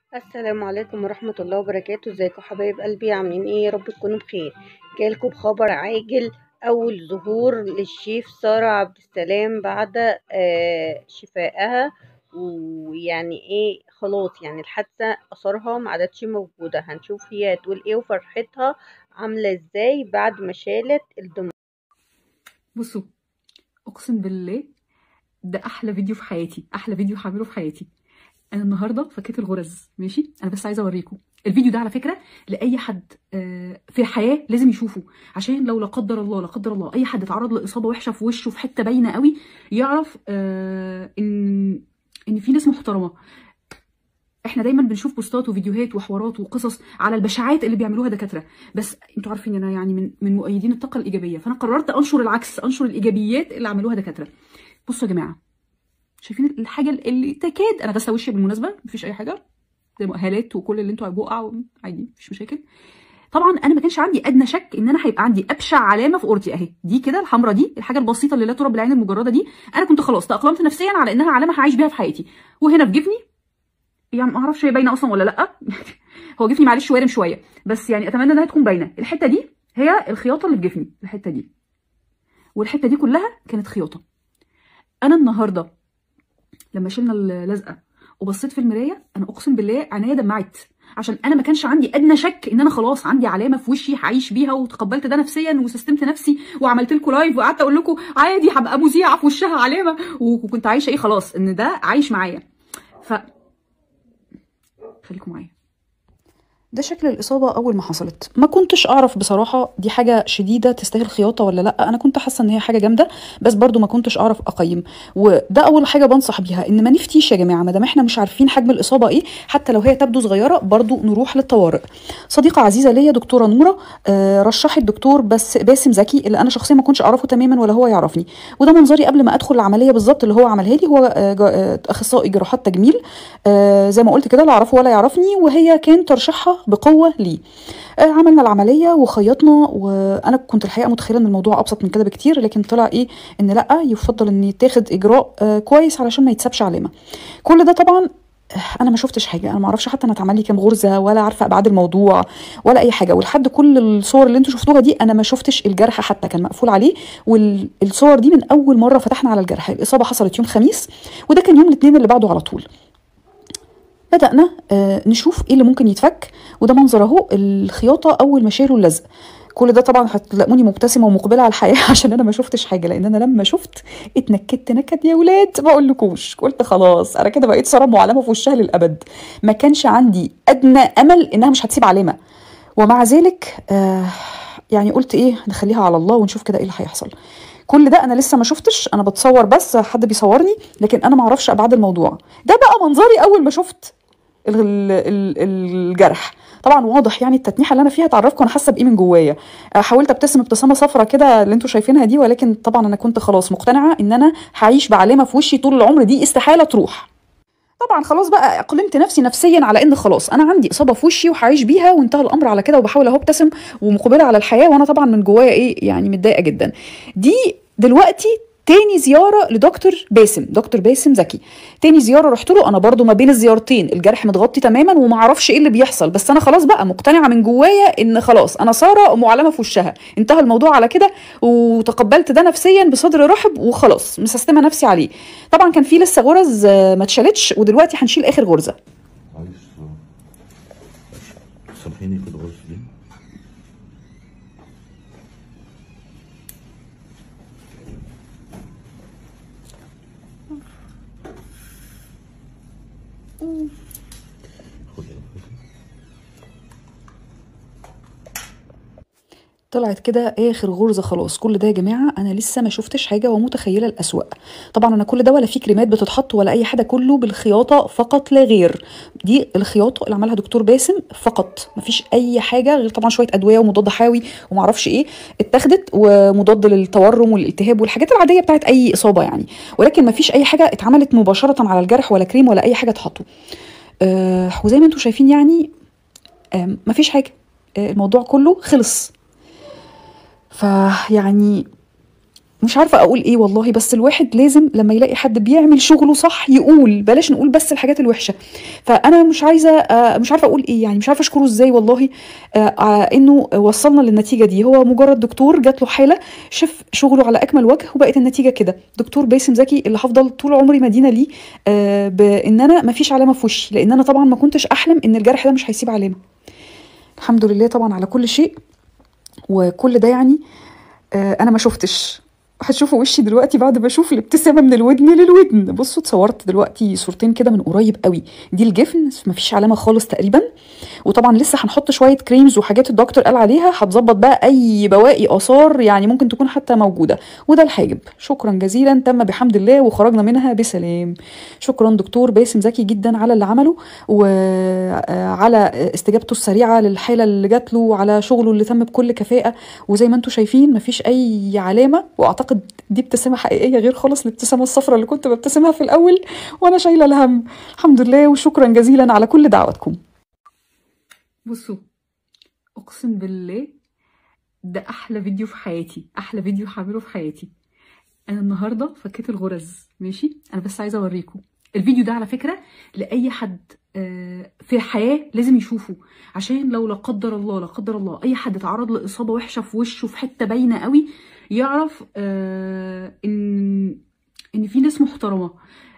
السلام عليكم ورحمة الله وبركاته ازيكم حبايب قلبي عاملين ايه يا رب تكونوا بخير جايلكم بخبر عاجل اول ظهور للشيف سارة عبد السلام بعد آه شفائها ويعني ايه خلاص يعني الحادثة اثرها ما عادتش موجودة هنشوف هي هتقول ايه وفرحتها عاملة ازاي بعد ما شالت الدموع بصوا اقسم بالله ده احلى فيديو في حياتي احلى فيديو هعمله في حياتي انا النهارده فكيت الغرز ماشي انا بس عايزه اوريكم الفيديو ده على فكره لاي حد آه، في الحياه لازم يشوفه عشان لو لا قدر الله لا قدر الله اي حد اتعرض لاصابه وحشه في وشه في حته باينه قوي يعرف آه، ان ان في ناس محترمه احنا دايما بنشوف بوستات وفيديوهات وحوارات وقصص على البشاعات اللي بيعملوها دكاتره بس انتوا عارفين انا يعني من من مؤيدين الطاقه الايجابيه فانا قررت انشر العكس انشر الايجابيات اللي عملوها دكاتره بصوا يا جماعه شايفين الحاجه اللي تكاد انا غاسله وشي بالمناسبه مفيش اي حاجه زي مؤهلات وكل اللي انتوا بقع عادي مفيش مشاكل طبعا انا ما كانش عندي ادنى شك ان انا هيبقى عندي ابشع علامه في اورتي اهي دي كده الحمراء دي الحاجه البسيطه اللي لا ترى بالعين المجرده دي انا كنت خلاص تاقلمت نفسيا على انها علامه هعيش بيها في حياتي وهنا في جفني يعني ما اعرفش هي باينه اصلا ولا لا هو جفني معلش وارم شويه بس يعني اتمنى انها تكون باينه الحته دي هي الخياطه اللي في جفني الحته دي والحته دي كلها كانت خياطه انا النهارده لما شلنا اللزقه وبصيت في المرايه انا اقسم بالله عينيا دمعت عشان انا ما كانش عندي ادنى شك ان انا خلاص عندي علامه في وشي هعيش بيها وتقبلت ده نفسيا وسستمت نفسي وعملت لكم لايف وقعدت اقول لكم عادي هبقى مذيعه في وشها علامه وكنت عايشه ايه خلاص ان ده عايش معايا ف خليكم معايا ده شكل الإصابة أول ما حصلت ما كنتش أعرف بصراحة دي حاجة شديدة تستاهل خياطة ولا لأ أنا كنت حاسة إن هي حاجة جامدة بس برضو ما كنتش أعرف أقيم وده أول حاجة بنصح بيها إن ما نفتيش يا جماعة ما دام إحنا مش عارفين حجم الإصابة إيه حتى لو هي تبدو صغيرة برضو نروح للطوارئ صديقة عزيزة ليا دكتورة نورة آه رشحت دكتور بس باسم زكي اللي أنا شخصيا ما كنتش أعرفه تماما ولا هو يعرفني وده منظري قبل ما أدخل العملية بالظبط اللي هو عملها لي هو آه آه أخصائي جراحات تجميل آه زي ما قلت كده لا أعرفه ولا يعرفني وهي كان ترشيحها بقوة لي آه عملنا العمليه وخيطنا وانا كنت الحقيقه متخيله ان الموضوع ابسط من كده بكتير لكن طلع ايه ان لا يفضل ان يتاخد اجراء آه كويس علشان ما يتسابش علامه كل ده طبعا انا ما شفتش حاجه انا ما اعرفش حتى انا اتعمل لي كام غرزه ولا عارفه ابعاد الموضوع ولا اي حاجه ولحد كل الصور اللي انتوا شفتوها دي انا ما شفتش الجرح حتى كان مقفول عليه والصور دي من اول مره فتحنا على الجرح الاصابه حصلت يوم خميس وده كان يوم الاثنين اللي بعده على طول بدأنا آه نشوف ايه اللي ممكن يتفك وده منظر اهو الخياطة أول ما شالوا اللزق كل ده طبعا هتلاقوني مبتسمه ومقبله على الحياه عشان انا ما شفتش حاجه لان انا لما شفت اتنكدت نكد يا ولاد ما اقولكوش قلت خلاص انا كده بقيت ساره معلمه في وشها للابد ما كانش عندي ادنى امل انها مش هتسيب علامه ومع ذلك آه يعني قلت ايه نخليها على الله ونشوف كده ايه اللي هيحصل كل ده انا لسه ما شفتش انا بتصور بس حد بيصورني لكن انا ما اعرفش ابعاد الموضوع ده بقى منظري اول ما شفت الجرح طبعا واضح يعني التتنيحه اللي انا فيها تعرفكم انا حاسه بايه من جوايا حاولت ابتسم ابتسامه صفرة كده اللي انتم شايفينها دي ولكن طبعا انا كنت خلاص مقتنعه ان انا هعيش بعلامه في وشي طول العمر دي استحاله تروح طبعا خلاص بقى اقلمت نفسي نفسيا على ان خلاص انا عندي اصابه في وشي وهعيش بيها وانتهى الامر على كده وبحاول اهو ابتسم ومقبله على الحياه وانا طبعا من جوايا ايه يعني متضايقه جدا دي دلوقتي تاني زيارة لدكتور باسم دكتور باسم زكي تاني زيارة رحت له انا برضو ما بين الزيارتين الجرح متغطي تماما وما اعرفش ايه اللي بيحصل بس انا خلاص بقى مقتنعة من جوايا ان خلاص انا سارة معلمة في وشها انتهى الموضوع على كده وتقبلت ده نفسيا بصدر رحب وخلاص مسستمة نفسي عليه طبعا كان في لسه غرز ما اتشالتش ودلوقتي هنشيل اخر غرزة معلش سامحيني في الغرزة دي طلعت كده اخر غرزه خلاص كل ده يا جماعه انا لسه ما شفتش حاجه ومتخيله الاسوا طبعا انا كل ده ولا في كريمات بتتحط ولا اي حاجه كله بالخياطه فقط لا غير دي الخياطه اللي عملها دكتور باسم فقط مفيش اي حاجه غير طبعا شويه ادويه ومضاد حيوي ومعرفش ايه اتاخدت ومضاد للتورم والالتهاب والحاجات العاديه بتاعت اي اصابه يعني ولكن مفيش اي حاجه اتعملت مباشره على الجرح ولا كريم ولا اي حاجه اتحطوا آه وزي ما انتم شايفين يعني آه مفيش حاجه آه الموضوع كله خلص فيعني مش عارفه اقول ايه والله بس الواحد لازم لما يلاقي حد بيعمل شغله صح يقول بلاش نقول بس الحاجات الوحشه فانا مش عايزه آه، مش عارفه اقول ايه يعني مش عارفه اشكره ازاي والله آه، آه، انه وصلنا للنتيجه دي هو مجرد دكتور جات له حاله شاف شغله على اكمل وجه وبقت النتيجه كده دكتور باسم زكي اللي هفضل طول عمري مدينه ليه آه، بان انا ما فيش علامه في وشي لان انا طبعا ما كنتش احلم ان الجرح ده مش هيسيب علامه الحمد لله طبعا على كل شيء وكل ده يعني آه، انا ما شفتش هتشوفوا وشي دلوقتي بعد ما اشوف الابتسامه من الودن للودن بصوا اتصورت دلوقتي صورتين كده من قريب قوي دي الجفن مفيش علامه خالص تقريبا وطبعا لسه هنحط شويه كريمز وحاجات الدكتور قال عليها هتظبط بقى اي بواقي اثار يعني ممكن تكون حتى موجوده وده الحاجب شكرا جزيلا تم بحمد الله وخرجنا منها بسلام شكرا دكتور باسم زكي جدا على اللي عمله وعلى استجابته السريعه للحاله اللي جات له وعلى شغله اللي تم بكل كفاءه وزي ما انتم شايفين مفيش اي علامه واعتقد دي ابتسامه حقيقيه غير خالص الابتسامه الصفراء اللي كنت ببتسمها في الاول وانا شايله الهم الحمد لله وشكرا جزيلا على كل دعواتكم بصوا اقسم بالله ده احلى فيديو في حياتي احلى فيديو هعمله في حياتي انا النهارده فكيت الغرز ماشي انا بس عايزه اوريكم الفيديو ده على فكره لاي حد آه، في الحياه لازم يشوفه عشان لو لا قدر الله لا قدر الله اي حد اتعرض لاصابه وحشه في وشه في حته باينه قوي يعرف آه، ان ان في ناس محترمه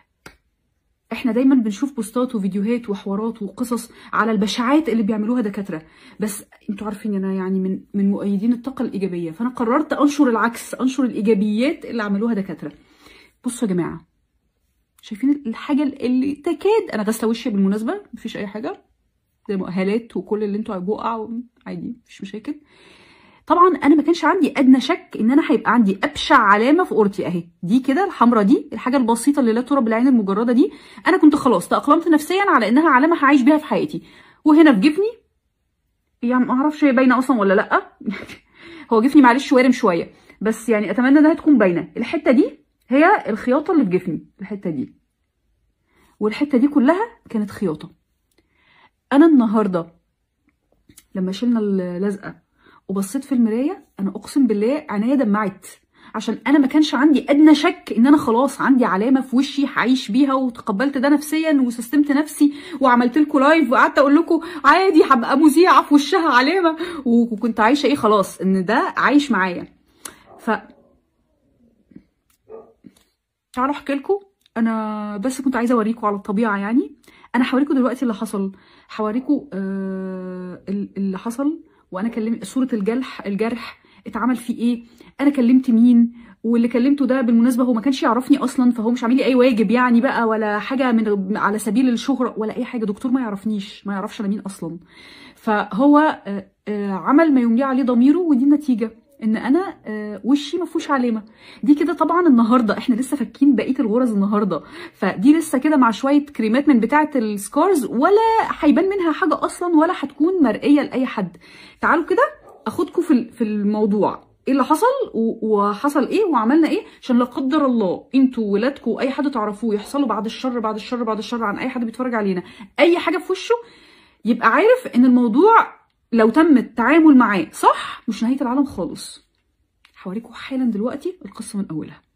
احنا دايما بنشوف بوستات وفيديوهات وحوارات وقصص على البشاعات اللي بيعملوها دكاتره بس انتوا عارفين انا يعني من من مؤيدين الطاقه الايجابيه فانا قررت انشر العكس انشر الايجابيات اللي عملوها دكاتره بصوا يا جماعه شايفين الحاجه اللي تكاد انا غاسله وشي بالمناسبه مفيش اي حاجه زي مؤهلات وكل اللي انتوا بقع عادي مفيش مشاكل طبعا انا ما كانش عندي ادنى شك ان انا هيبقى عندي ابشع علامه في اورتي اهي دي كده الحمراء دي الحاجه البسيطه اللي لا ترى بالعين المجرده دي انا كنت خلاص تاقلمت نفسيا على انها علامه هعيش بيها في حياتي وهنا في جفني يعني ما اعرفش هي باينه اصلا ولا لا هو جفني معلش وارم شويه بس يعني اتمنى انها تكون باينه الحته دي هي الخياطه اللي في جفني الحته دي والحته دي كلها كانت خياطه انا النهارده لما شلنا اللزقه وبصيت في المرايه انا اقسم بالله عينيا دمعت عشان انا ما كانش عندي ادنى شك ان انا خلاص عندي علامه في وشي هعيش بيها وتقبلت ده نفسيا وسستمت نفسي وعملت لكم لايف وقعدت اقول لكم عادي هبقى مذيعه في وشها علامه وكنت عايشه ايه خلاص ان ده عايش معايا ف تعالوا احكي لكم انا بس كنت عايزه اوريكم على الطبيعه يعني انا هوريكم دلوقتي اللي حصل هوريكم آه اللي حصل وانا كلمت صوره الجرح الجرح اتعمل فيه ايه انا كلمت مين واللي كلمته ده بالمناسبه هو ما كانش يعرفني اصلا فهو مش عامل لي اي واجب يعني بقى ولا حاجه من على سبيل الشهره ولا اي حاجه دكتور ما يعرفنيش ما يعرفش انا مين اصلا فهو آه، آه، عمل ما يملي عليه ضميره ودي النتيجه ان انا آه، وشي ما فيهوش علامه دي كده طبعا النهارده احنا لسه فاكين بقيه الغرز النهارده فدي لسه كده مع شويه كريمات من بتاعه السكارز ولا هيبان منها حاجه اصلا ولا هتكون مرئيه لاي حد تعالوا كده اخدكم في ال- في الموضوع ايه اللي حصل و- وحصل ايه وعملنا ايه عشان لا قدر الله انتوا ولادكم اي حد تعرفوه يحصلوا بعد الشر بعد الشر بعد الشر عن اي حد بيتفرج علينا اي حاجه في وشه يبقى عارف ان الموضوع لو تم التعامل معاه صح مش نهايه العالم خالص هوريكم حالا دلوقتي القصه من اولها